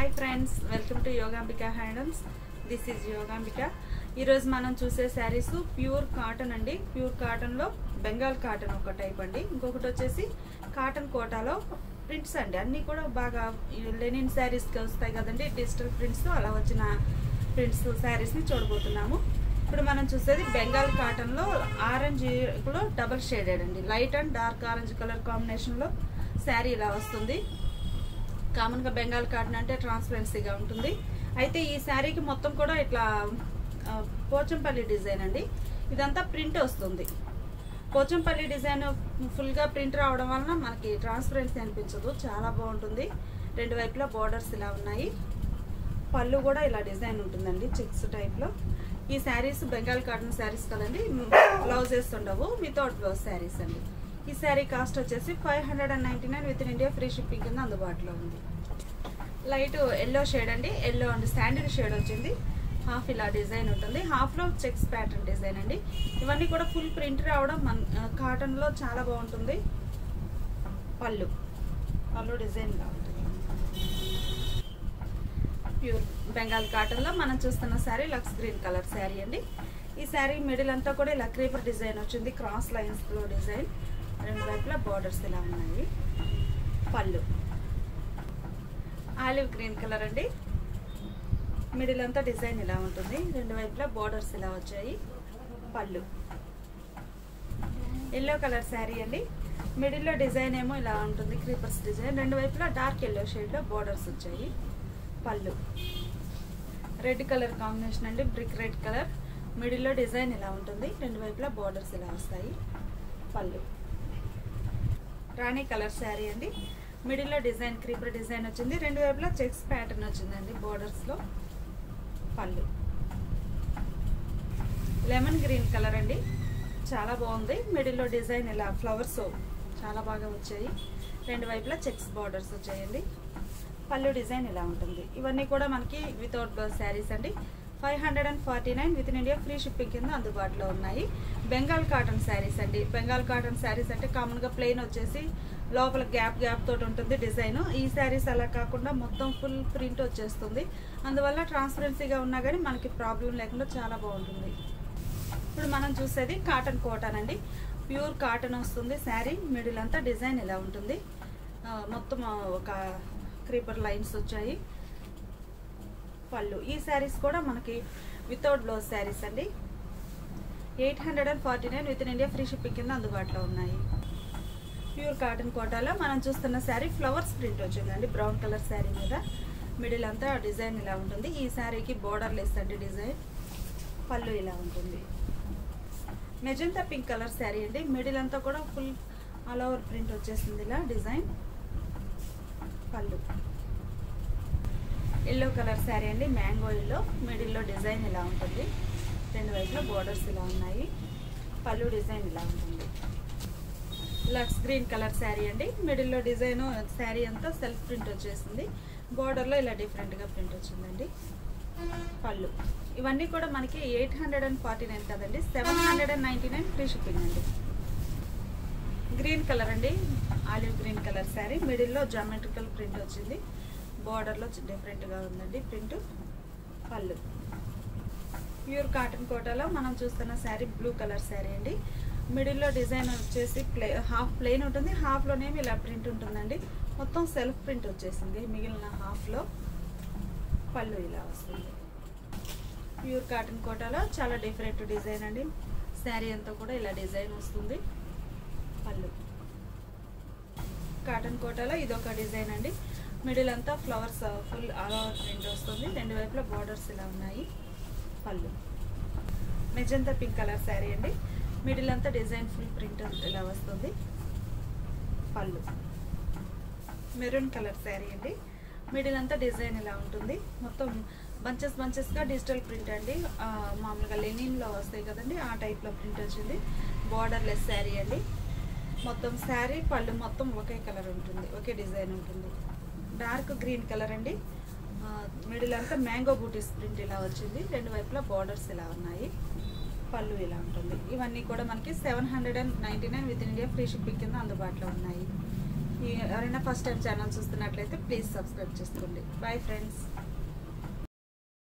hi friends welcome to Yogambika handlooms this is Yogambika ఈరోజు మనం చూసే శారీస్ ప్యూర్ కాటన్ అండి ప్యూర్ కాటన్లో బెంగాల్ కాటన్ ఒక టైప్ అండి ఇంకొకటి వచ్చేసి కాటన్ కోటాలో ప్రింట్స్ అండి అన్నీ కూడా బాగా ఈ లెనిన్ శారీస్కి వస్తాయి కదండి డిజిటల్ ప్రింట్స్ అలా వచ్చిన ప్రింట్స్ శారీస్ని చూడబోతున్నాము ఇప్పుడు మనం చూసేది బెంగాల్ కాటన్లో ఆరెంజ్లో డబల్ షేడెడ్ అండి light and dark orange colour కాంబినేషన్లో శారీ ఇలా వస్తుంది కామన్గా బెంగాల్ కాటన్ అంటే ట్రాన్స్పరెన్సీగా ఉంటుంది అయితే ఈ శారీకి మొత్తం కూడా ఇట్లా ఆ, పోచంపల్లి డిజైన్ అండి ఇదంతా ప్రింట్ వస్తుంది పోచంపల్లి డిజైన్ ఫుల్గా ప్రింట్ రావడం వలన మనకి ట్రాన్స్పరెన్సీ అనిపించదు చాలా బాగుంటుంది రెండు వైపులా బార్డర్స్ ఇలా ఉన్నాయి పళ్ళు కూడా ఇలా డిజైన్ ఉంటుందండి చెక్స్ టైప్లో ఈ శారీస్ బెంగాల్ కాటన్ శారీస్ కదండి బ్లౌజెస్ ఉండవు వితౌట్ బ్లౌజ్ శారీస్ అండి ఈ శారీ కాస్ట్ వచ్చేసి five hundred and ninety nine with in India free shipping కింద అందుబాటులో ఉంది లైట్ ఎల్లో షేడ్ అండి ఎల్లో అండ్ శాండిల్ షేడ్ వచ్చింది హాఫ్ ఇలా డిజైన్ ఉంటుంది హాఫ్లో చెక్స్ ప్యాటర్న్ డిజైన్ అండి ఇవన్నీ కూడా ఫుల్ ప్రింట్ రావడం మన కాటన్లో చాలా బాగుంటుంది పళ్ళు పళ్ళు డిజైన్ లా ఉంటుంది ప్యూర్ బెంగాల్ కాటన్లో మనం చూస్తున్న శారీ లక్స్ గ్రీన్ కలర్ శారీ అండి ఈ శారీ మిడిల్ అంతా కూడా ఇలా క్రీపర్ డిజైన్ వచ్చింది క్రాస్ లైన్స్లో డిజైన్ రెండు వైపులా బార్డర్స్ ఇలా ఉన్నాయి పళ్ళు ఆలివ్ గ్రీన్ కలర్ అండి మిడిల్ అంతా డిజైన్ ఇలా ఉంటుంది రెండు వైపులా బార్డర్స్ ఇలా వచ్చాయి పళ్ళు ఎల్లో కలర్ శారీ అండి మిడిల్లో డిజైన్ ఏమో ఇలా ఉంటుంది క్రీపర్స్ డిజైన్ రెండు వైపులా డార్క్ ఎల్లో షేడ్లో బార్డర్స్ వచ్చాయి పళ్ళు రెడ్ కలర్ కాంబినేషన్ అండి బ్రిక్ రెడ్ కలర్ మిడిల్లో డిజైన్ ఇలా ఉంటుంది రెండు వైపులా బార్డర్స్ ఇలా వస్తాయి పళ్ళు రాణి కలర్ శారీ అండి మిడిల్లో డిజైన్ క్రీపర్ డిజైన్ వచ్చింది రెండు వైపులా చెక్స్ ప్యాటర్న్ వచ్చిందండి బోర్డర్స్లో పళ్ళు లెమన్ గ్రీన్ కలర్ అండి చాలా బాగుంది మిడిల్లో డిజైన్ ఇలా ఫ్లవర్స్ చాలా బాగా వచ్చాయి రెండు వైపులా చెక్స్ బార్డర్స్ వచ్చాయండి పళ్ళు డిజైన్ ఇలా ఉంటుంది ఇవన్నీ కూడా మనకి వితౌట్ బ్లౌజ్ శారీస్ అండి five hundred and forty nine with in India free shipping కింద అందుబాటులో ఉన్నాయి బెంగాల్ కాటన్ శారీస్ అండి బెంగాల్ కాటన్ శారీస్ అంటే కామన్గా ప్లెయిన్ వచ్చేసి లోపల గ్యాప్ గ్యాప్ తోటి ఉంటుంది డిజైన్ ఈ శారీస్ అలా కాకుండా మొత్తం ఫుల్ ప్రింట్ వచ్చేస్తుంది అందువల్ల ట్రాన్స్పరెన్సీగా ఉన్నా కానీ మనకి ప్రాబ్లం లేకుండా చాలా బాగుంటుంది ఇప్పుడు మనం చూసేది కాటన్ కోటన్ అండి ప్యూర్ కాటన్ వస్తుంది శారీ మిడిల్ అంతా డిజైన్ ఇలా ఉంటుంది ఆ, మొత్తం ఆ, ఒక క్రీపర్ లైన్స్ వచ్చాయి పళ్ళు ఈ శారీస్ కూడా మనకి వితౌట్ బ్లౌజ్ శారీస్ అండి eight hundred and forty nine with in India free shipping కింద అందుబాటులో ఉన్నాయి ప్యూర్ కాటన్ కోటాలో మనం చూస్తున్న శారీ ఫ్లవర్స్ ప్రింట్ వచ్చిందండి బ్రౌన్ కలర్ శారీ మీద మిడిల్ అంతా డిజైన్ ఇలా ఉంటుంది ఈ శారీకి బోర్డర్ లెస్ అండి డిజైన్ పళ్ళు ఇలా ఉంటుంది మెజంతా పింక్ కలర్ శారీ అండి మిడిల్ అంతా కూడా ఫుల్ ఆల్ ఓవర్ ప్రింట్ వచ్చేసింది ఇలా డిజైన్ పళ్ళు ఎల్లో కలర్ శారీ అండి మ్యాంగో ఎల్లో మిడిల్లో డిజైన్ ఇలా ఉంటుంది రెండు వైపులో బోర్డర్స్ ఇలా ఉన్నాయి పళ్ళు డిజైన్ ఇలా ఉంటుంది లక్స్ గ్రీన్ కలర్ శారీ అండి మిడిల్లో డిజైన్ శారీ అంతా సెల్ఫ్ ప్రింట్ వచ్చేసింది బోర్డర్లో ఇలా డిఫరెంట్గా ప్రింట్ వచ్చిందండి పళ్ళు ఇవన్నీ కూడా మనకి eight hundred and forty nine కదండి seven hundred and ninety nine free shipping అండి గ్రీన్ కలర్ అండి ఆలివ్ గ్రీన్ కలర్ శారీ మిడిల్లో జామెట్రికల్ ప్రింట్ వచ్చింది బార్డర్లో డిఫరెంట్గా ఉందండి ప్రింట్ పళ్ళు ప్యూర్ కాటన్ కోటాలో మనం చూస్తున్న శారీ బ్లూ కలర్ శారీ అండి మిడిల్లో డిజైన్ వచ్చేసి ప్లే హాఫ్ ప్లెయిన్ ఉంటుంది హాఫ్లోనేమి ఇలా ప్రింట్ ఉంటుందండి మొత్తం సెల్ఫ్ ప్రింట్ వచ్చేసింది మిగిలిన హాఫ్లో పళ్ళు ఇలా వస్తుంది ప్యూర్ కాటన్ కోటాలో చాలా డిఫరెంట్ డిజైన్ అండి శారీ అంతా కూడా ఇలా డిజైన్ వస్తుంది పళ్ళు కాటన్ కోటాలో ఇదొక డిజైన్ అండి మిడిల్ అంతా flowers full all over print వస్తుంది రెండు వైపులా బార్డర్స్ ఇలా ఉన్నాయి పళ్ళు మెజంతా పింక్ కలర్ శారీ అండి మిడిల్ అంతా డిజైన్ ఫుల్ ప్రింట్ ఇలా వస్తుంది పళ్ళు మెరూన్ కలర్ శారీ అండి మిడిల్ అంతా డిజైన్ ఇలా ఉంటుంది మొత్తం బంచెస్ బంచెస్గా డిజిటల్ ప్రింట్ అండి ఆ, మామూలుగా లెనిన్లో వస్తాయి కదండి ఆ టైప్లో ప్రింట్ వచ్చింది బార్డర్ లెస్ శారీ అండి మొత్తం శారీ పళ్ళు మొత్తం ఒకే కలర్ ఉంటుంది ఒకే డిజైన్ ఉంటుంది డార్క్ గ్రీన్ కలర్ అండి మిడిల్ అంతా మ్యాంగో బూటీస్ ప్రింట్ ఇలా వచ్చింది రెండు వైపులా బార్డర్స్ ఇలా ఉన్నాయి పళ్ళు ఇలా ఉంటుంది ఇవన్నీ కూడా మనకి seven hundred and ninety nine with in India free shipping కింద అందుబాటులో ఉన్నాయి ఈ ఎవరైనా ఫస్ట్ టైం ఛానల్ చూస్తున్నట్లయితే ప్లీజ్ సబ్స్క్రైబ్ చేసుకోండి బాయ్ ఫ్రెండ్స్